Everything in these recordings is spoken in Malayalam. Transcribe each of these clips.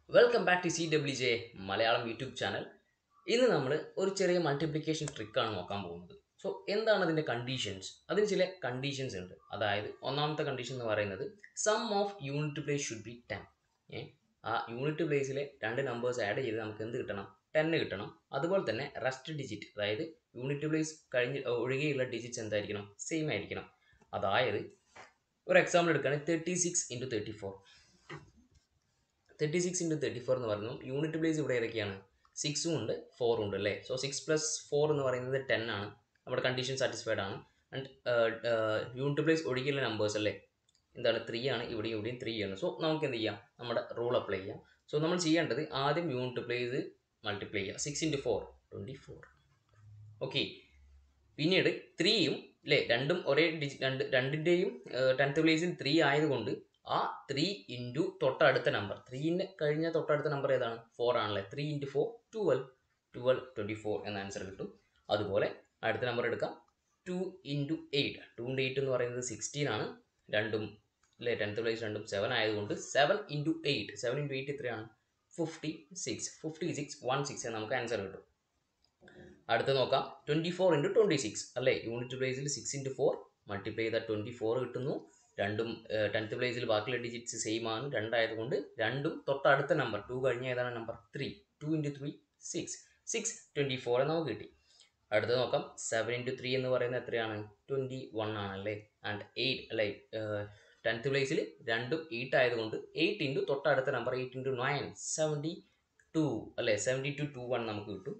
Welcome back to C W J Malayalam YouTube channel ഇന്ന് നമ്മൾ ഒരു ചെറിയ മൾട്ടിപ്ലിക്കേഷൻ ട്രിക്കാണ് നോക്കാൻ പോകുന്നത് സോ എന്താണ് അതിൻ്റെ കണ്ടീഷൻസ് അതിന് ചില കണ്ടീഷൻസ് ഉണ്ട് അതായത് ഒന്നാമത്തെ കണ്ടീഷൻ എന്ന് പറയുന്നത് sum of unit place should be ten ഏ ആ യൂണിറ്റ് പ്ലേസിലെ രണ്ട് നമ്പേഴ്സ് ആഡ് ചെയ്ത് നമുക്ക് എന്ത് കിട്ടണം ടെന്ന് കിട്ടണം അതുപോലെ തന്നെ റെസ്റ്റ് ഡിജിറ്റ് അതായത് യൂണിറ്റ് പ്ലേസ് കഴിഞ്ഞ് ഒഴികെയുള്ള ഡിജിറ്റ്സ് എന്തായിരിക്കണം സെയിം ആയിരിക്കണം അതായത് ഒരു എക്സാമ്പിൾ എടുക്കുകയാണെങ്കിൽ thirty six into thirty four thirty six into thirty four എന്ന് പറയുന്നത് യൂണിറ്റ് പ്ലേസ് ഇവിടെ ഏതൊക്കെയാണ് സിക്സും ഉണ്ട് ഫോറും ഉണ്ട് അല്ലേ സോ സിക്സ് പ്ലസ് ഫോർ എന്ന് പറയുന്നത് ടെൻ ആണ് നമ്മുടെ കണ്ടീഷൻ സാറ്റിസ്ഫൈഡ് ആണ് ആൻഡ് യൂണിറ്റ് പ്ലേസ് ഒഴികെയുള്ള നമ്പേഴ്സ് അല്ലേ എന്താണ് ത്രീ ആണ് ഇവിടെയും ഇവിടെയും ത്രീ ആണ് സോ നമുക്ക് എന്ത് ചെയ്യാം നമ്മുടെ റൂൾ അപ്ലൈ ചെയ്യാം സോ നമ്മൾ ചെയ്യേണ്ടത് ആദ്യം യൂണിറ്റ് പ്ലേസ് മൾട്ടിപ്ലൈ ചെയ്യുക six into four twenty four okay പിന്നീട് ത്രീയും അല്ലേ രണ്ടും ഒരേ ഡിജി രണ്ട് രണ്ടിൻ്റെയും ടെൻത്ത് പ്ലേസിൽ ത്രീ ആയതുകൊണ്ട് ആ ത്രീ ഇൻറ്റു തൊട്ടടുത്ത നമ്പർ ത്രീന് കഴിഞ്ഞ തൊട്ടടുത്ത നമ്പർ ഏതാണ് ഫോർ ആണല്ലേ three into four twelve twelve twenty four എന്ന ആൻസർ കിട്ടും അതുപോലെ അടുത്ത നമ്പർ എടുക്കാം two into eight two into eight എന്ന് പറയുന്നത് സിക്സ്റ്റീൻ ആണ് രണ്ടും അല്ലേ ടെൻത്ത് പ്ലേസ് രണ്ടും സെവൻ ആയതുകൊണ്ട് seven into eight seven into eight എത്രയാണ് fifty six fifty six one six നമുക്ക് ആൻസർ കിട്ടും അടുത്ത് നോക്കാം twenty four into twenty six അല്ലേ യൂണിറ്റ് പ്ലേസിൽ സിക്സ് ഇൻറ്റു ഫോർ മൾട്ടിപ്ലൈ ചെയ്താൽ ട്വൻറ്റി ഫോർ കിട്ടുന്നു രണ്ടും ടെൻത്ത് പ്ലേസിൽ ബാക്കിയുള്ള ഡിജിറ്റ്സ് സെയിം ആണ് രണ്ടായതുകൊണ്ട് രണ്ടും തൊട്ടടുത്ത നമ്പർ ടു കഴിഞ്ഞ ഏതാണ് number three two into three six six twenty four നമുക്ക് കിട്ടി അടുത്ത് നോക്കാം സെവൻ ഇൻറ്റു ത്രീ എന്ന് പറയുന്നത് എത്രയാണ് ട്വൻറ്റി വൺ ആണല്ലേ ആൻഡ് എയ്റ്റ് അല്ലേ ടെൻത്ത് പ്ലേസിൽ രണ്ടും എയ്റ്റ് ആയതുകൊണ്ട് എയ്റ്റ് ഇൻറ്റു തൊട്ടടുത്ത number eight into nine seventy two അല്ലേ സെവൻറ്റി ടു ടു വൺ നമുക്ക് കിട്ടും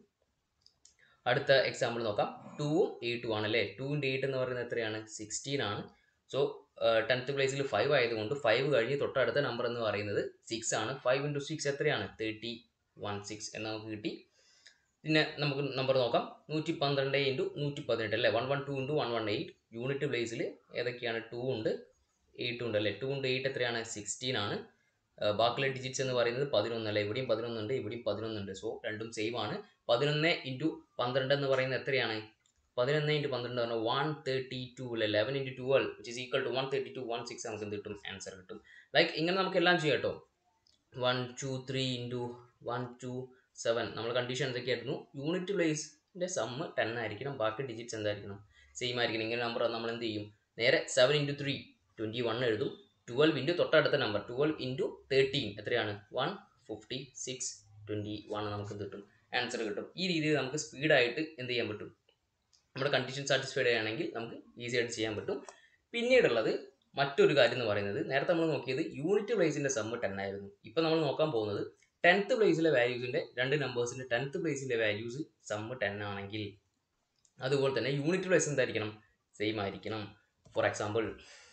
അടുത്ത എക്സാമ്പിൾ നോക്കാം ടൂവും എയ്റ്റും ആണ് അല്ലേ ടു ഇൻറ്റു എയ്റ്റ് എന്ന് പറയുന്നത് എത്രയാണ് സിക്സ്റ്റീൻ ആണ് സോ ടെൻത്ത് പ്ലേസിൽ ഫൈവ് ആയതുകൊണ്ട് ഫൈവ് കഴിഞ്ഞ് തൊട്ടടുത്ത നമ്പർ എന്ന് പറയുന്നത് സിക്സ് ആണ് ഫൈവ് ഇൻറ്റു സിക്സ് എത്രയാണ് തേർട്ടി വൺ സിക്സ് എന്ന് നമുക്ക് കിട്ടി പിന്നെ നമുക്ക് നമ്പർ നോക്കാം നൂറ്റി പന്ത്രണ്ട് ഇൻറ്റു നൂറ്റി പതിനെട്ട് അല്ലേ one one two into one one eight unit പ്ലേസിൽ ഏതൊക്കെയാണ് ടു ഉണ്ട് എയ്റ്റ് ഉണ്ട് അല്ലേ ടു ഇൻറ്റു എയ്റ്റ് എത്രയാണ് സിക്സ്റ്റീൻ ആണ് ബാക്കിയുള്ള ഡിജിറ്റ്സ് എന്ന് പറയുന്നത് പതിനൊന്ന് അല്ലേ ഇവിടെയും പതിനൊന്നുണ്ട് ഇവിടെയും പതിനൊന്നുണ്ട് സോ രണ്ടും സെയിം ആണ് പതിനൊന്ന് ഇൻറ്റു പന്ത്രണ്ട് എന്ന് പറയുന്നത് എത്രയാണ് പതിനൊന്ന് ഇൻറ്റു പന്ത്രണ്ട് പറഞ്ഞാൽ വൺ തേർട്ടി ടു അല്ലെ eleven into twelve which is equal to one thirty two one six നമുക്ക് എന്ത് കിട്ടും ആൻസർ കിട്ടും ലൈക്ക് ഇങ്ങനെ നമുക്ക് എല്ലാം ചെയ്യാം കേട്ടോ one two three into one two seven നമ്മൾ കണ്ടീഷൻ എന്തൊക്കെയായിരുന്നു യൂണിറ്റ് പ്ലേസിൻ്റെ സമ്മ് ടെൻ ആയിരിക്കണം ബാക്കി ഡിജിറ്റ്സ് എന്തായിരിക്കണം സെയിം ആയിരിക്കണം ഇങ്ങനെ നമ്പർ നമ്മൾ എന്ത് ചെയ്യും നേരെ seven into three twenty one എഴുതും ട്വൽവ് ഇൻറ്റു തൊട്ടടുത്ത നമ്പർ ട്വൽവ് ഇൻറ്റു തേർട്ടീൻ എത്രയാണ് one fifty six twenty one നമുക്ക് കിട്ടും ആൻസർ കിട്ടും ഈ രീതിയിൽ നമുക്ക് സ്പീഡായിട്ട് എന്ത് ചെയ്യാൻ പറ്റും നമ്മുടെ കണ്ടീഷൻ സാറ്റിസ്ഫൈഡ് ആണെങ്കിൽ നമുക്ക് ഈസി ആയിട്ട് ചെയ്യാൻ പറ്റും പിന്നീടുള്ളത് മറ്റൊരു കാര്യം എന്ന് പറയുന്നത് നേരത്തെ നമ്മൾ നോക്കിയത് യൂണിറ്റ് പ്ലേസിൻ്റെ സമ്മ് ടെൻ ആയിരുന്നു ഇപ്പം നമ്മൾ നോക്കാൻ പോകുന്നത് ടെൻത്ത് പ്ലേസിലെ വാല്യൂസിൻ്റെ രണ്ട് നമ്പേഴ്സിൻ്റെ ടെൻത്ത് പ്ലേസിൻ്റെ വാല്യൂസ് സമ്മ് ടെൻ ആണെങ്കിൽ അതുപോലെ തന്നെ യൂണിറ്റ് പ്ലേസ് എന്തായിരിക്കണം സെയിം ആയിരിക്കണം for example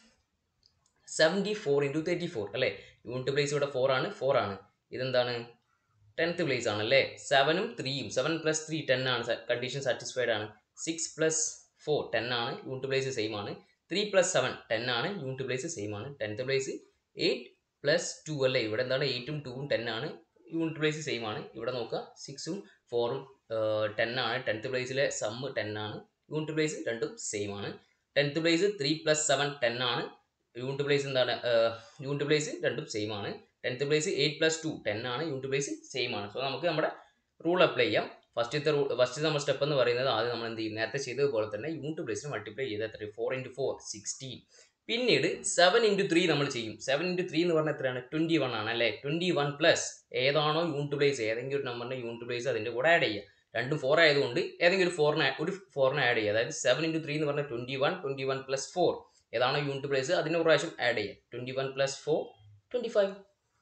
seventy four into thirty four അല്ലേ യൂണിറ്റ് പ്ലേസ് ഇവിടെ ഫോർ ആണ് ഫോർ ആണ് ഇതെന്താണ് ടെൻത്ത് പ്ലേസ് ആണ് അല്ലേ സെവനും ത്രീയും സെവൻ പ്ലസ് ത്രീ ടെൻ ആണ് കണ്ടീഷൻ സാറ്റിസ്ഫൈഡ് ആണ് സിക്സ് പ്ലസ് ഫോർ ടെൻ ആണ് യൂണിറ്റ് പ്ലേസ് സെയിം ആണ് ത്രീ പ്ലസ് സെവൻ ടെൻ ആണ് യൂണിറ്റ് പ്ലേസ് സെയിം ആണ് tenth place eight plus two അല്ലേ ഇവിടെ എന്താണ് എയ്റ്റും ടൂവും ടെൻ ആണ് യൂണിറ്റ് പ്ലേസ് സെയിം ആണ് ഇവിടെ നോക്കുക സിക്സും ഫോറും ടെൻ ആണ് ടെൻത്ത് പ്ലേസിലെ സമ്മ് ടെൻ ആണ് യൂണിറ്റ് പ്ലേസ് രണ്ടും സെയിം ആണ് tenth place three plus seven ten ആണ് യൂണിറ്റ് പ്ലേസ് എന്താണ് യൂണിറ്റ് പ്ലേസ് രണ്ടും സെയിം ആണ് tenth place eight plus two ten ആണ് യൂണിറ്റ് പ്ലേസ് സെയിം ആണ് സോ നമുക്ക് നമ്മുടെ റൂൾ അപ്ലൈ ചെയ്യാം ഫസ്റ്റത്തെ റൂൾ ഫസ്റ്റ് നമ്മൾ സ്റ്റെപ്പ് എന്ന് പറയുന്നത് ആദ്യം നമ്മൾ എന്ത് ചെയ്യും നേരത്തെ ചെയ്തതുപോലെ തന്നെ യൂണിറ്റ് പ്ലേസിന് മൾട്ടിപ്ലൈ ചെയ്ത് എത്ര ഫോർ ഇൻറ്റു ഫോർ സിക്സ്റ്റീൻ പിന്നീട് സെവൻ ഇൻറ്റു ത്രീ നമ്മൾ ചെയ്യും സെവൻ ഇൻറ്റു ത്രീ എന്ന് പറഞ്ഞാൽ എത്രയാണ് ട്വൻറ്റി വൺ ആണ് അല്ലേ ട്വൻറ്റി വൺ പ്ലസ് ഏതാണോ യൂണിറ്റ് പ്ലേസ് ഏതെങ്കിലും ഒരു നമ്പറിൻ്റെ യൂണിറ്റ് പ്ലേസ് അതിൻ്റെ കൂടെ ആഡ് ചെയ്യുക രണ്ടും ഫോർ ആയതുകൊണ്ട് ഏതെങ്കിലും ഒരു ഫോറിന് ഒരു ഫോറിന് ആഡ് ചെയ്യുക അതായത് സെവൻ ഇൻറ്റു ത്രീ എന്ന് പറഞ്ഞാൽ twenty one twenty one plus four ഏതാണോ യൂണിറ്റ് പ്ലേസ് അതിന് പ്രാവശ്യം ആഡ് ചെയ്യുക twenty one plus four twenty five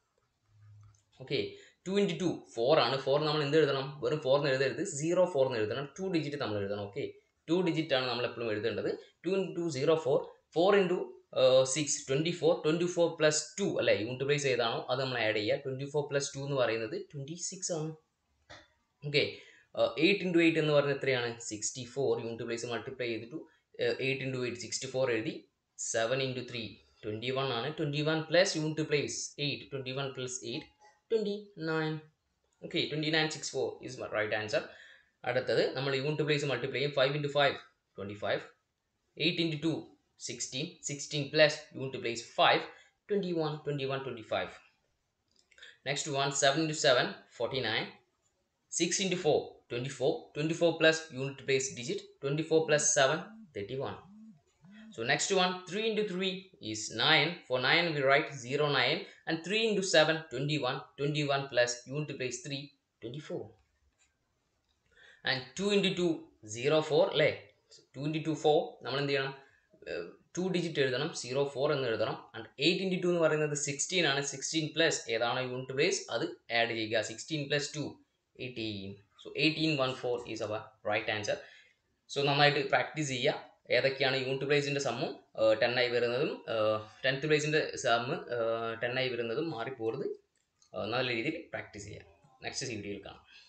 okay two into two four ആണ് ഫോർ നമ്മൾ എന്ത് എഴുതണം വെറും ഫോർ എന്ന് എഴുതരുത് സീറോ ഫോർ എന്ന് എഴുതണം ടു ഡിജിറ്റ് നമ്മൾ എഴുതണം ഓക്കെ ടു ഡിജിറ്റ് ആണ് നമ്മൾ എപ്പോഴും എഴുതേണ്ടത് two into two zero four four into six twenty four twenty four plus two അല്ലേ യൂണിറ്റ് പ്ലേസ് ഏതാണോ അത് നമ്മൾ ആഡ് ചെയ്യുക ട്വൻറ്റി ഫോർ പ്ലസ് ടു എന്ന് പറയുന്നത് ട്വൻറ്റി സിക്സ് ആണ് ഓക്കെ എയ്റ്റ് ഇൻറ്റു എയ്റ്റ് എന്ന് പറയുന്നത് എത്രയാണ് sixty four unit place multiply ചെയ്തിട്ടു eight into eight sixty four എഴുതി seven into three twenty one ആണ് twenty one plus unit place eight twenty one plus eight twenty nine okay twenty nine six four is right answer അടുത്തത് നമ്മൾ യൂണിറ്റ് പ്ലേസ് മൾട്ടിപ്ലൈ ചെയ്യും five into five twenty five eight into two sixteen sixteen plus unit place five twenty one twenty one twenty five next one seven into seven forty nine six into four twenty four twenty four plus unit place digit twenty four plus seven thirty one So next one, 3 into 3 is 9. For 9 we write 0, 9 and 3 into 7, 21. 21 plus unit place 3, 24. And 2 into 2, 0, 4 അല്ലേ ടു ഇൻറ്റു ടു ഫോർ നമ്മൾ എന്ത് ചെയ്യണം ടു ഡിജിറ്റ് എഴുതണം സീറോ ഫോർ എന്ന് എഴുതണം ആൻഡ് എയ്റ്റ് ഇൻറ്റു ടു എന്ന് പറയുന്നത് സിക്സ്റ്റീൻ ആണ് സിക്സ്റ്റീൻ പ്ലസ് ഏതാണോ യൂണിറ്റ് പ്ലേസ് അത് ആഡ് ചെയ്യുക sixteen plus two eighteen so eighteen one four is our right answer so നന്നായിട്ട് പ്രാക്ടീസ് ചെയ്യുക ഏതൊക്കെയാണ് യൂണിറ്റ് പ്ലേസിൻ്റെ സമ്മും ടെൻ ആയി വരുന്നതും ടെൻത്ത് പ്ലേസിൻ്റെ സമ്മ് ടെൻ ആയി വരുന്നതും മാറിപ്പോകരുത് നല്ല രീതിയിൽ പ്രാക്ടീസ് ചെയ്യുക നെക്സ്റ്റ് വീഡിയോയിൽ കാണാം